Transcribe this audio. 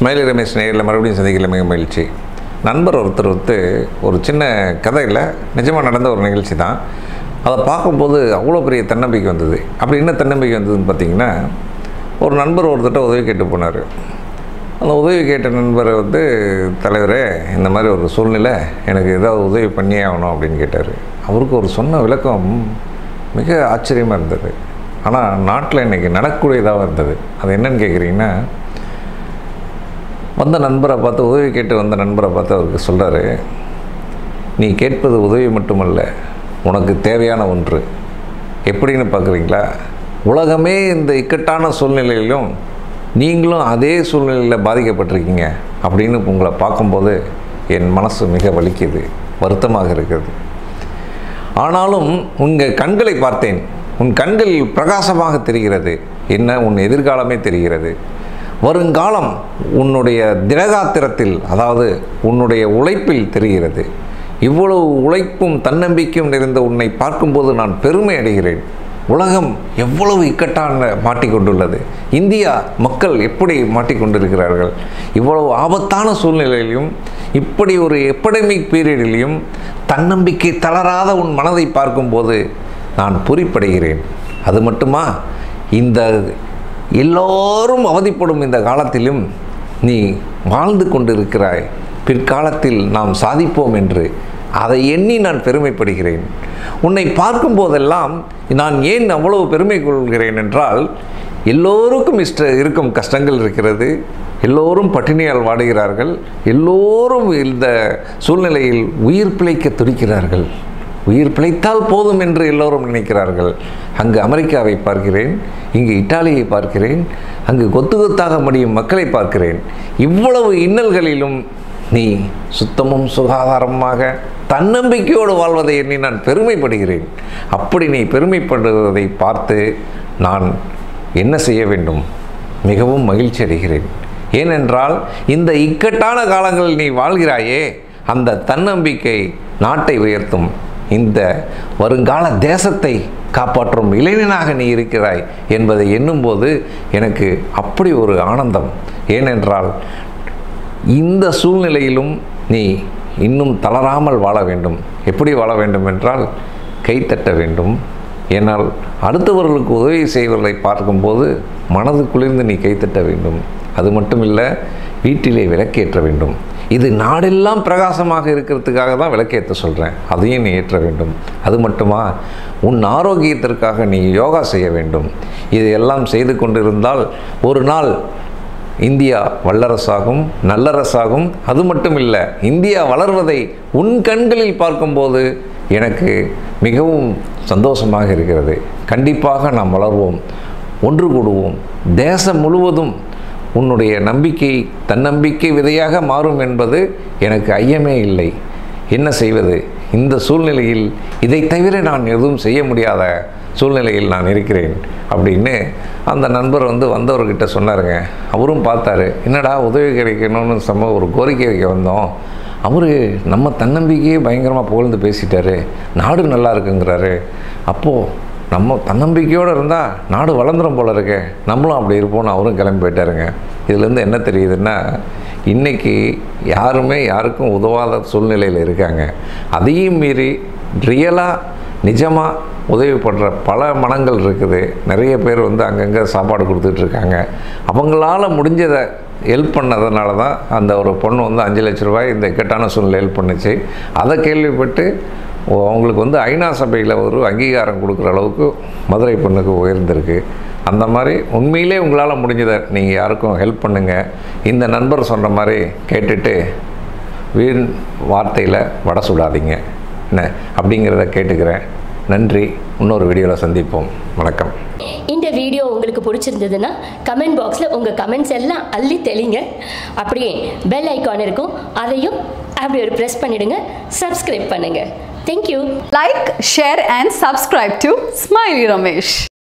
Smiley Ramesh நேரில் மறுபடியும் சந்திக்கல மிக மகிழ்ச்சி நண்பர் ஒருத்தர் வந்து ஒரு சின்ன கதையில் நிஜமாக நடந்த ஒரு நிகழ்ச்சி தான் அதை பார்க்கும்போது அவ்வளோ பெரிய தன்னம்பிக்கை வந்தது அப்படி என்ன தன்னம்பிக்கை வந்ததுன்னு பார்த்தீங்கன்னா ஒரு நண்பர் ஒருத்தர்கிட்ட உதவி கேட்டு போனார் அந்த உதவி கேட்ட நண்பரை வந்து தலைவரே இந்த மாதிரி ஒரு சூழ்நிலை எனக்கு ஏதாவது உதவி பண்ணியே ஆகணும் அப்படின்னு கேட்டார் அவருக்கு ஒரு சொன்ன விளக்கம் மிக ஆச்சரியமாக இருந்தது ஆனால் நாட்டில் இன்றைக்கி நடக்கக்கூடியதாக இருந்தது அது என்னன்னு கேட்குறீங்கன்னா வந்த நண்பரை பார்த்து உதவி கேட்டு வந்த நண்பரை பார்த்து அவருக்கு சொல்கிறாரு நீ கேட்பது உதவி மட்டுமல்ல உனக்கு தேவையான ஒன்று எப்படின்னு பார்க்குறீங்களா உலகமே இந்த இக்கட்டான சூழ்நிலையிலும் நீங்களும் அதே சூழ்நிலையில் பாதிக்கப்பட்டிருக்கீங்க அப்படின்னு உங்களை பார்க்கும்போது என் மனசு மிக வலிக்குது வருத்தமாக இருக்குது ஆனாலும் உங்கள் கண்களை பார்த்தேன் உன் கண்கள் பிரகாசமாக தெரிகிறது என்ன உன் எதிர்காலமே தெரிகிறது வருங்காலம் உன்னுடைய திடகாத்திரத்தில் அதாவது உன்னுடைய உழைப்பில் தெரிகிறது இவ்வளவு உழைப்பும் தன்னம்பிக்கையும் நிறைந்த உன்னை பார்க்கும்போது நான் பெருமை அடைகிறேன் உலகம் எவ்வளவு இக்கட்டான மாட்டிக்கொண்டுள்ளது இந்தியா மக்கள் எப்படி மாட்டிக்கொண்டிருக்கிறார்கள் இவ்வளவு ஆபத்தான சூழ்நிலையிலும் இப்படி ஒரு எப்படமிக் பீரியடிலையும் தன்னம்பிக்கை தளராத உன் மனதை பார்க்கும்போது நான் பொறிப்படைகிறேன் அது மட்டுமா இந்த எல்லோரும் அவதிப்படும் இந்த காலத்திலும் நீ வாழ்ந்து கொண்டிருக்கிறாய் பிற்காலத்தில் நாம் சாதிப்போம் என்று அதை எண்ணி நான் பெருமைப்படுகிறேன் உன்னை பார்க்கும் போதெல்லாம் நான் ஏன் அவ்வளவு பெருமை கொள்கிறேன் என்றால் எல்லோருக்கும் இஷ்ட இருக்கும் கஷ்டங்கள் இருக்கிறது எல்லோரும் பட்டினியால் வாடுகிறார்கள் எல்லோரும் இந்த சூழ்நிலையில் உயிர் பிழைக்க துடிக்கிறார்கள் உயிர் பிழைத்தால் போதும் என்று எல்லோரும் நினைக்கிறார்கள் அங்கு அமெரிக்காவை பார்க்கிறேன் இங்கு இத்தாலியை பார்க்கிறேன் அங்கு கொத்து கொத்தாக முடியும் மக்களை பார்க்கிறேன் இவ்வளவு இன்னல்களிலும் நீ சுத்தமும் சுகாதாரமாக தன்னம்பிக்கையோடு வாழ்வதை எண்ணி நான் பெருமைப்படுகிறேன் அப்படி நீ பெருமைப்படுவதை பார்த்து நான் என்ன செய்ய வேண்டும் மிகவும் மகிழ்ச்சி அடைகிறேன் ஏனென்றால் இந்த இக்கட்டான காலங்களில் நீ வாழ்கிறாயே அந்த தன்னம்பிக்கை நாட்டை உயர்த்தும் இந்த வருங்கால தேசத்தை காப்பாற்றும் இளைஞனாக நீ இருக்கிறாய் என்பதை எண்ணும்போது எனக்கு அப்படி ஒரு ஆனந்தம் ஏனென்றால் இந்த சூழ்நிலையிலும் நீ இன்னும் தளராமல் வாழ வேண்டும் எப்படி வாழ வேண்டும் என்றால் கைத்தட்ட வேண்டும் ஏனால் அடுத்தவர்களுக்கு உதவி செய்வதை பார்க்கும்போது மனது குளிர்ந்து நீ கைத்தட்ட வேண்டும் அது மட்டும் இல்லை வீட்டிலே விளக்கேற்ற வேண்டும் இது நாடெல்லாம் பிரகாசமாக இருக்கிறதுக்காக தான் விளக்கேற்ற சொல்கிறேன் அதையும் நீ ஏற்ற வேண்டும் அது மட்டுமா உன் ஆரோக்கியத்திற்காக நீ யோகா செய்ய வேண்டும் இதையெல்லாம் செய்து கொண்டிருந்தால் ஒரு நாள் இந்தியா வல்லரசாகும் நல்லரசாகும் அது மட்டும் இல்லை இந்தியா வளர்வதை உன் கண்களில் பார்க்கும்போது எனக்கு மிகவும் சந்தோஷமாக இருக்கிறது கண்டிப்பாக நாம் வளர்வோம் ஒன்று கூடுவோம் தேசம் முழுவதும் உன்னுடைய நம்பிக்கை தன்னம்பிக்கை விதையாக மாறும் என்பது எனக்கு ஐயமே இல்லை என்ன செய்வது இந்த சூழ்நிலையில் இதை தவிர நான் எதுவும் செய்ய முடியாத சூழ்நிலையில் நான் இருக்கிறேன் அப்படின்னு அந்த நண்பர் வந்து வந்தவர்கிட்ட சொன்னாருங்க அவரும் பார்த்தாரு என்னடா உதவி கிடைக்கணும்னு சம ஒரு கோரிக்கை வைக்க வந்தோம் அவர் நம்ம தன்னம்பிக்கையே பயங்கரமாக புகழ்ந்து பேசிட்டாரு நாடு நல்லா இருக்குங்கிறாரு அப்போது நம்ம தன்னம்பிக்கையோடு இருந்தால் நாடு வளர்ந்துடும் போல இருக்கே நம்மளும் அப்படி இருப்போம்னு அவரும் கிளம்பி போயிட்டாருங்க இதுலேருந்து என்ன தெரியுதுன்னா இன்றைக்கி யாருமே யாருக்கும் உதவாத சூழ்நிலையில் இருக்காங்க அதையும் மீறி ரியலாக நிஜமாக உதவி பண்ணுற பல மனங்கள் இருக்குது நிறைய பேர் வந்து அங்கங்கே சாப்பாடு கொடுத்துட்ருக்காங்க அவங்களால முடிஞ்சதை ஹெல்ப் பண்ணதுனால தான் அந்த ஒரு பொண்ணு வந்து அஞ்சு லட்ச ரூபாய் இந்த இக்கட்டான சூழ்நிலை ஹெல்ப் பண்ணுச்சு அதை கேள்விப்பட்டு அவங்களுக்கு வந்து ஐநா சபையில் ஒரு அங்கீகாரம் கொடுக்குற அளவுக்கு மதுரை பொண்ணுக்கு உயர்ந்திருக்கு அந்த மாதிரி உண்மையிலே உங்களால் முடிஞ்சதை நீங்கள் யாருக்கும் ஹெல்ப் பண்ணுங்கள் இந்த நண்பர் சொன்ன மாதிரி கேட்டுட்டு வீண் வார்த்தையில் வடை சுடாதீங்க என்ன அப்படிங்கிறத கேட்டுக்கிறேன் நன்றி இன்னொரு வீடியோவில் சந்திப்போம் வணக்கம் இந்த வீடியோ உங்களுக்கு பிடிச்சிருந்ததுன்னா கமெண்ட் பாக்ஸில் உங்கள் கமெண்ட்ஸ் எல்லாம் அள்ளி தெளிங்க அப்படியே பெல் ஐக்கான் இருக்கும் அதையும் அப்படி ஒரு ப்ரெஸ் பண்ணிடுங்க சப்ஸ்கிரைப் பண்ணுங்க thank you Like, share and subscribe to Smiley Ramesh.